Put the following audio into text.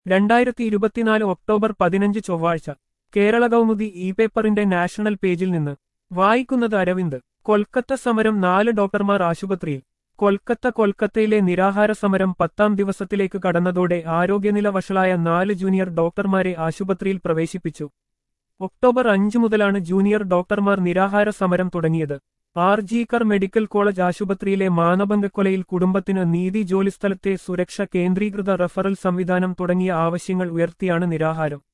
രണ്ടായിരത്തി ഇരുപത്തിനാല് ഒക്ടോബർ പതിനഞ്ച് ചൊവ്വാഴ്ച കേരള കൗമുദി ഇ പേപ്പറിന്റെ നാഷണൽ പേജിൽ നിന്ന് വായിക്കുന്നത് അരവിന്ദ് കൊൽക്കത്ത സമരം നാല് ഡോക്ടർമാർ ആശുപത്രിയിൽ കൊൽക്കത്ത കൊൽക്കത്തയിലെ നിരാഹാര സമരം പത്താം ദിവസത്തിലേക്ക് കടന്നതോടെ ആരോഗ്യനില വഷളായ നാല് ജൂനിയർ ഡോക്ടർമാരെ ആശുപത്രിയിൽ പ്രവേശിപ്പിച്ചു ഒക്ടോബർ അഞ്ചു മുതലാണ് ജൂനിയർ ഡോക്ടർമാർ നിരാഹാര സമരം തുടങ്ങിയത് ആർ ജീക്കർ മെഡിക്കൽ കോളേജ് ആശുപത്രിയിലെ മാനഭംഗക്കൊലയിൽ കുടുംബത്തിന് നീതി ജോലിസ്ഥലത്തെ സുരക്ഷ കേന്ദ്രീകൃത റഫറൽ സംവിധാനം തുടങ്ങിയ ആവശ്യങ്ങൾ ഉയർത്തിയാണ് നിരാഹാരം